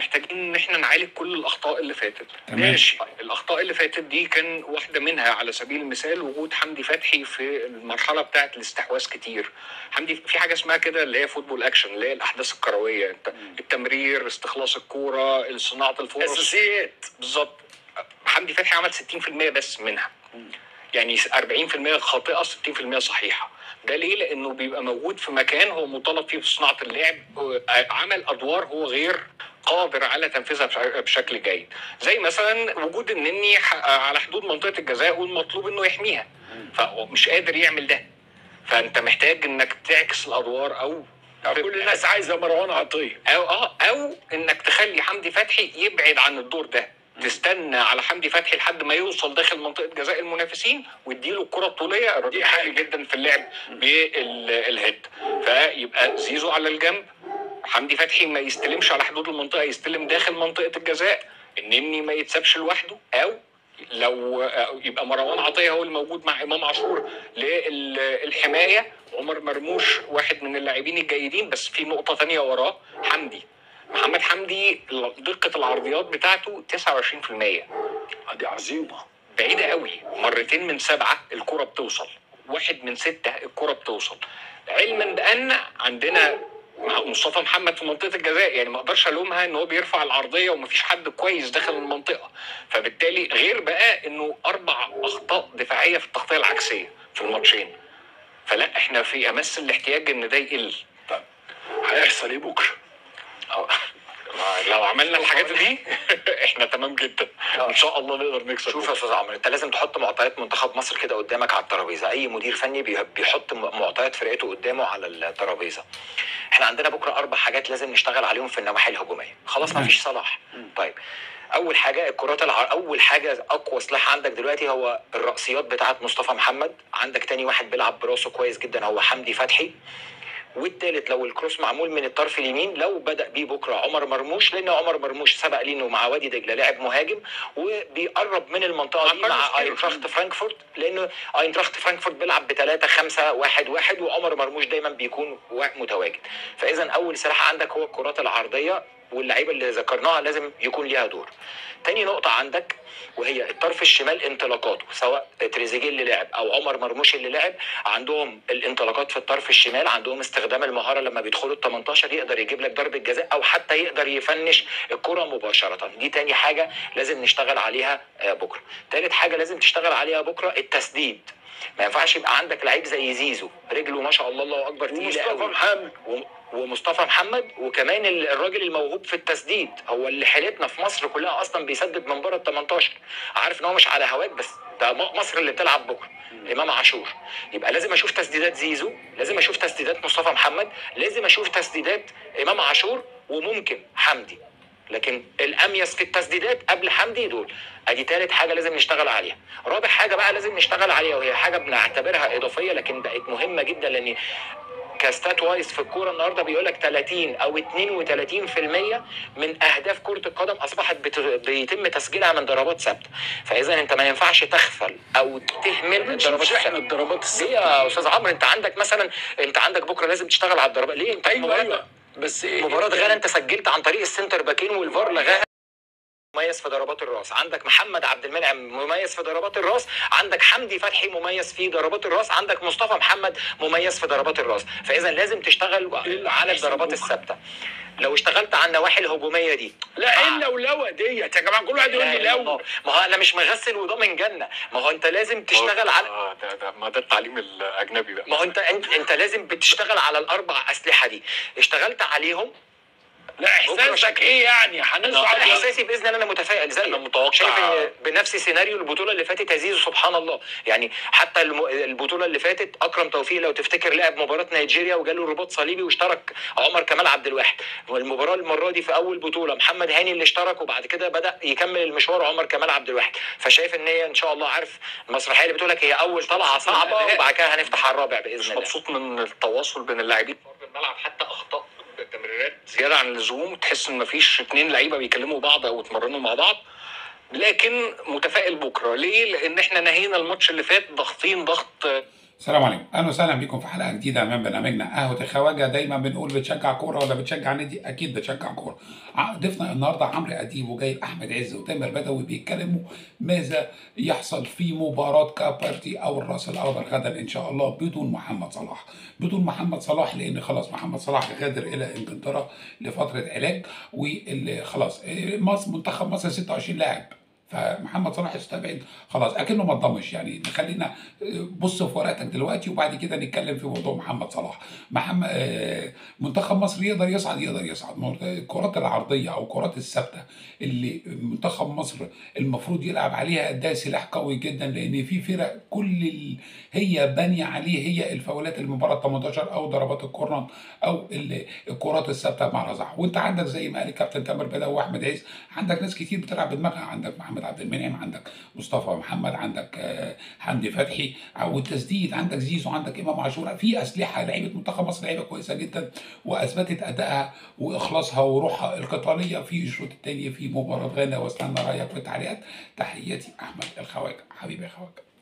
محتاجين ان احنا نعالج كل الاخطاء اللي فاتت تمام. ماشي الاخطاء اللي فاتت دي كان واحده منها على سبيل المثال وجود حمدي فتحي في المرحله بتاعه الاستحواذ كتير حمدي في حاجه اسمها كده اللي هي فوتبول اكشن اللي هي الاحداث الكرويه انت التمرير استخلاص الكوره صناعه الفرص اساسيات بالظبط حمدي فتحي عمل 60% بس منها يعني 40% خاطئه 60% صحيحه ده ليه؟ لانه بيبقى موجود في مكان هو مطالب فيه بصناعه اللعب هو عمل ادوار هو غير قادر على تنفيذها بش- بشكل جيد زي مثلا وجود النني ح- على حدود منطقه الجزاء والمطلوب انه يحميها فهو مش قادر يعمل ده فانت محتاج انك تعكس الادوار او كل الناس عايزه مروان عطيه او اه او انك تخلي حمدي فتحي يبعد عن الدور ده تستنى على حمدي فتحي لحد ما يوصل داخل منطقه جزاء المنافسين ويديله الكره الطوليه الراجل دي حقيقي جدا في اللعب بالهيد فيبقى زيزو على الجنب حمدي فتحي ما يستلمش على حدود المنطقه يستلم داخل منطقه الجزاء النني ما يتسابش لوحده او لو أو يبقى مروان عطيه هو الموجود مع امام عاشور للحمايه عمر مرموش واحد من اللاعبين الجيدين بس في نقطه ثانيه وراه حمدي محمد حمدي دقه العرضيات بتاعته 29% دي عظيمه بعيدة قوي مرتين من سبعة الكرة بتوصل واحد من ستة الكرة بتوصل علما بأن عندنا مع مصطفى محمد في منطقة الجزاء يعني ما اقدرش الومها ان هو بيرفع العرضية ومفيش حد كويس داخل المنطقة فبالتالي غير بقى انه اربع اخطاء دفاعية في التغطية العكسية في الماتشين فلا احنا في امس الاحتياج ان ده يقل طب هيحصل ايه بكره؟ أو- لو عملنا الحاجات دي احنا تمام جدا ان شاء الله نقدر نكسب شوف يا استاذ عمرو انت لازم تحط معطيات منتخب مصر كده قدامك على الترابيزه اي مدير فني بي- بيحط م- معطيات فرقته قدامه على الترابيزه احنا عندنا بكره اربع حاجات لازم نشتغل عليهم في النواحي الهجوميه خلاص ما فيش صلاح طيب اول حاجه الكرات الع... اول حاجه اقوى سلاح عندك دلوقتي هو الرأسيات بتاعت مصطفى محمد عندك تاني واحد بيلعب براسه كويس جدا هو حمدي فتحي والتالت لو الكروس معمول من الطرف اليمين لو بدا بيه بكره عمر مرموش لان عمر مرموش سبق ليه انه مع وادي دجله لاعب مهاجم وبيقرب من المنطقه دي مع مع كارلوس اينتراخت فرانكفورت لانه اينتراخت فرانكفورت بيلعب بثلاثة خمسة واحد واحد وعمر مرموش دايما بيكون وا- متواجد فاذا اول سلاح عندك هو الكرات العرضيه واللعيبه اللي ذكرناها لازم يكون ليها دور تاني نقطة عندك وهي الطرف الشمال انطلاقاته سواء تريزيجيه اللي لعب او عمر مرموش اللي لعب عندهم الانطلاقات في الطرف الشمال عندهم استخدام المهارة لما بيدخلوا ال 18 يقدر يجيب لك ضربة جزاء او حتى يقدر يفنش الكرة مباشرة دي تاني حاجة لازم نشتغل عليها آه، بكرة تالت حاجة لازم تشتغل عليها بكرة التسديد ما ينفعش يبقى عندك لعيب زي زيزو رجله ما شاء الله الله اكبر تقيله ومصطفى قوي محمد و- ومصطفى محمد وكمان ال- الراجل الموهوب في التسديد هو اللي حيلتنا في مصر كلها اصلا بيسدد من بره ال 18 عارف ان هو مش على هواك بس ده م- مصر اللي بتلعب بكره امام عاشور يبقى لازم اشوف تسديدات زيزو لازم اشوف تسديدات مصطفى محمد لازم اشوف تسديدات امام عاشور وممكن حمدي لكن الاميز في التسديدات قبل حمدي دول ادي تالت حاجه لازم نشتغل عليها رابع حاجه بقى لازم نشتغل عليها وهي حاجه بنعتبرها اضافيه لكن بقت مهمه جدا لان كاستات وايز في الكوره النهارده بيقول لك 30 او 32% من اهداف كره القدم اصبحت بت... بيتم تسجيلها من ضربات ثابته فاذا انت ما ينفعش تغفل او تهمل الضربات مش احنا الثابته الضربات ليه الثابته يا استاذ عمرو انت عندك مثلا انت عندك بكره لازم تشتغل على الضربات ليه انت ايوه مباراة- ايوه بس إيه؟ مباراة غانا انت سجلت عن طريق السنتر باكين والفار لغاها مميز في ضربات الراس عندك محمد عبد المنعم مميز في ضربات الراس عندك حمدي فتحي مميز في ضربات الراس عندك مصطفى محمد مميز في ضربات الراس فاذا لازم تشتغل اللي على هيحصل الضربات بكرة؟ الثابته لو اشتغلت على النواحي الهجوميه دي لا الا ولو ديت يا جماعه كل واحد يقول لي لا إله إلا لو الله. ما هو انا مش مغسل وضامن جنه ما هو انت لازم تشتغل على آه، ده ده ما ده التعليم الاجنبي بقى ما هو انت انت, انت لازم بتشتغل على الاربع اسلحه دي اشتغلت عليهم لا احساسك ايه يعني هنصعد انا احساسي باذن الله انا متفائل زيك أنا متوقع- شايف ان بنفس سيناريو البطوله اللي فاتت يا زيزو سبحان الله يعني حتى الم... البطوله اللي فاتت اكرم توفيق لو تفتكر لعب مباراه نيجيريا وجاله رباط صليبي واشترك عمر كمال عبد الواحد والمباراه المره دي في اول بطوله محمد هاني اللي اشترك وبعد كده بدا يكمل المشوار عمر كمال عبد الواحد فشايف ان هي ان شاء الله عارف المسرحيه اللي بتقول لك هي اول طلعه صعبه وبعد كده هنفتح على الرابع مش باذن الله مبسوط من التواصل بين اللاعبين في ارض الملعب حتى اخطاء تمريرات زياده عن اللزوم تحس ان مفيش اتنين لعيبه بيكلموا بعض او اتمرنوا مع بعض لكن متفائل بكره ليه؟ لان احنا نهينا الماتش اللي فات ضاغطين ضغط السلام عليكم اهلا وسهلا بكم في حلقه جديده من برنامجنا قهوه الخواجه دايما بنقول بتشجع كوره ولا بتشجع نادي اكيد بتشجع كوره ع- ضيفنا النهارده عمرو اديب وجايب احمد عز وتامر بدوي بيتكلموا ماذا يحصل في مباراه كابارتي او الراس الاخضر غدا ان شاء الله بدون محمد صلاح بدون محمد صلاح لان خلاص محمد صلاح غادر الى انجلترا لفتره علاج وخلاص مصر منتخب مصر 26 لاعب فمحمد صلاح استبعد خلاص اكنه ما اتضمش يعني خلينا بص في ورقتك دلوقتي وبعد كده نتكلم في موضوع محمد صلاح محمد آه، منتخب مصر يقدر يصعد يقدر يصعد مر- الكرات العرضيه او الكرات الثابته اللي منتخب مصر المفروض يلعب عليها ده سلاح قوي جدا لان في فرق كل ال... هي بانيه عليه هي الفاولات المباراه 18 او ضربات الكورنر او ال- الكرات الثابته مع رزع وانت عندك زي ما قال الكابتن تامر بدوي واحمد عز عندك ناس كتير بتلعب بدماغها عندك محمد عبد المنعم عندك مصطفى محمد عندك آه، حمدي فتحي والتسديد عندك زيزو عندك امام عاشور في اسلحه لعيبه منتخب مصر لعيبه كويسه جدا واثبتت ادائها واخلاصها وروحها القتاليه في الشوط الثاني في مباراه غانا واستنى رايك في التعليقات تحياتي احمد الخواجه حبيبي يا خواجه